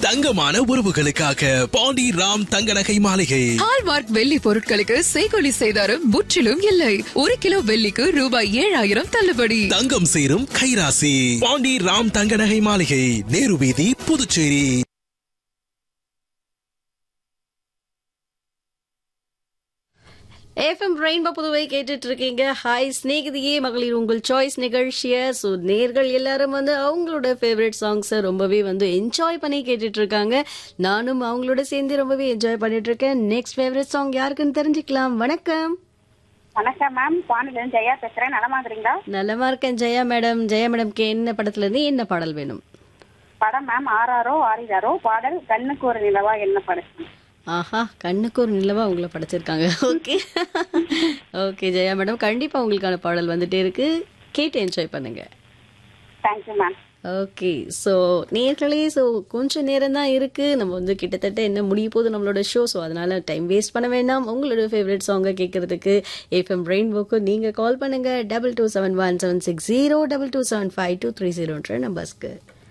தங்கமான உறவுகளுக்காக பாண்டி ராம் தங்க நகை மாளிகை ஹால்மார்க் வெள்ளி பொருட்களுக்கு செய்கொலி செய்தாரும் முற்றிலும் இல்லை ஒரு கிலோ வெள்ளிக்கு ரூபாய் ஏழாயிரம் தள்ளுபடி தங்கம் சேரும் கைராசி பாண்டி ராம் தங்க நகை மாளிகை நேரு வீதி புதுச்சேரி எஃப்எம் ரெயின்போ புதுவை கேட்டுட்டு இருக்கீங்க ஹாய் ஸ்நேகிதியே மகளிர் உங்கள் சாய்ஸ் நிகழ்ச்சிய ஸோ நேர்கள் எல்லாரும் வந்து அவங்களோட ஃபேவரட் சாங்ஸை ரொம்பவே வந்து என்ஜாய் பண்ணி கேட்டுட்டு இருக்காங்க நானும் அவங்களோட சேர்ந்து ரொம்பவே என்ஜாய் பண்ணிட்டு இருக்கேன் நெக்ஸ்ட் ஃபேவரட் சாங் யாருக்குன்னு தெரிஞ்சுக்கலாம் வணக்கம் வணக்கம் மேம் பாண்டிலேருந்து ஜெயா பேசுறேன் நலமா இருக்கிறீங்களா நலமா இருக்கேன் ஜெயா மேடம் ஜெயா மேடம்க்கு என்ன படத்துல இருந்து என்ன பாடல் வேணும் படம் மேம் ஆறாரோ ஆறிதாரோ பாடல் கண்ணுக்கு ஒரு நிலவா என்ன படம் ஆஹா கண்ணுக்கு ஒரு நிலவா உங்களை படைச்சிருக்காங்க ஓகே ஓகே ஜெயா மேடம் கண்டிப்பா உங்களுக்கான பாடல் வந்துட்டே இருக்கு கேட்டு என்ஜாய் பண்ணுங்க தேங்க்யூ மேம் ஓகே ஸோ நேர்களே ஸோ கொஞ்சம் நேரம் தான் இருக்கு நம்ம வந்து கிட்டத்தட்ட என்ன முடிய போகுது நம்மளோட ஷோ ஸோ அதனால டைம் வேஸ்ட் பண்ண வேண்டாம் உங்களோட ஃபேவரட் சாங்கை கேட்கறதுக்கு எஃப்எம் ரெயின்போக்கு நீங்கள் கால் பண்ணுங்க double two seven one seven six zero double two seven five two three ஜீரோன்ற நம்பர்ஸ்க்கு